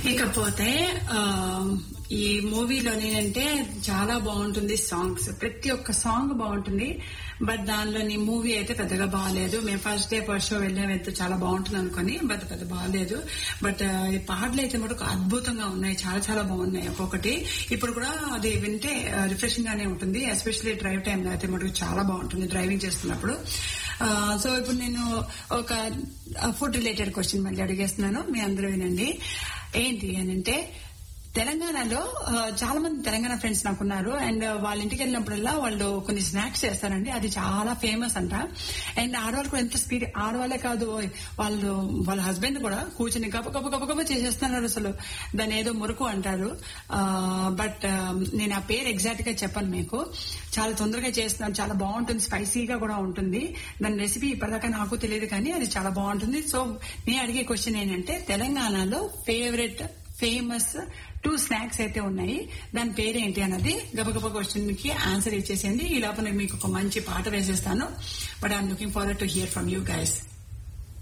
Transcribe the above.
ఇకపోతే ఆ, ఈ మూవీలోని అంటే చాలా బాగుంటుంది సాంగ్స్ ప్రతి ఒక్క సాంగ్ బాగుంటుంది బట్ దానిలోని మూవీ అయితే పెద్దగా బాగాలేదు మేము ఫస్ట్ డే ఫస్ట్ షో వెళ్ళాం వెళ్తే చాలా బాగుంటుంది అనుకుని బట్ పెద్ద బాగాలేదు బట్ ఈ పాటలు అయితే మటుకు అద్భుతంగా ఉన్నాయి చాలా చాలా బాగున్నాయి ఒక్కొక్కటి ఇప్పుడు కూడా అది వింటే రిఫ్రెషింగ్ గానే ఉంటుంది ఎస్పెషల్లీ డ్రైవ్ టైం అయితే మటుకు చాలా బాగుంటుంది డ్రైవింగ్ చేస్తున్నప్పుడు సో ఇప్పుడు నేను ఒక ఫుడ్ రిలేటెడ్ క్వశ్చన్ మళ్ళీ అడిగేస్తున్నాను మీ అందరూ వినండి ఏంటి అని అంటే తెలంగాణలో ఆ, చాలా మంది తెలంగాణ ఫ్రెండ్స్ నాకున్నారు అండ్ వాళ్ళ ఇంటికి వెళ్ళినప్పుడల్లా వాళ్ళు కొన్ని స్నాక్స్ చేస్తారండి అది చాలా ఫేమస్ అంట అండ్ ఆడవాళ్ళు కూడా ఎంత స్పీడ్ ఆడవాళ్ళే కాదు వాళ్ళు వాళ్ళ హస్బెండ్ కూడా కూర్చుని గబ గబ గబ గబ చేసేస్తున్నారు అసలు దాని ఏదో మురుకు అంటారు బట్ నేను ఆ పేరు ఎగ్జాక్ట్ గా చెప్పను మీకు చాలా తొందరగా చేస్తున్నాను చాలా బాగుంటుంది స్పైసీగా కూడా ఉంటుంది దాని రెసిపీ ఇప్పటిదాకా నాకు తెలియదు కానీ అది చాలా బాగుంటుంది సో నేను అడిగే క్వశ్చన్ ఏంటంటే తెలంగాణలో ఫేవరెట్ ఫేమస్ టూ స్నాక్స్ అయితే ఉన్నాయి దాని పేరేంటి అన్నది గబగబ క్వశ్చన్ కి ఆన్సర్ ఇచ్చేసేయండి ఈ లోపల మీకు ఒక మంచి పాట వేసేస్తాను but I'm looking forward to hear from you guys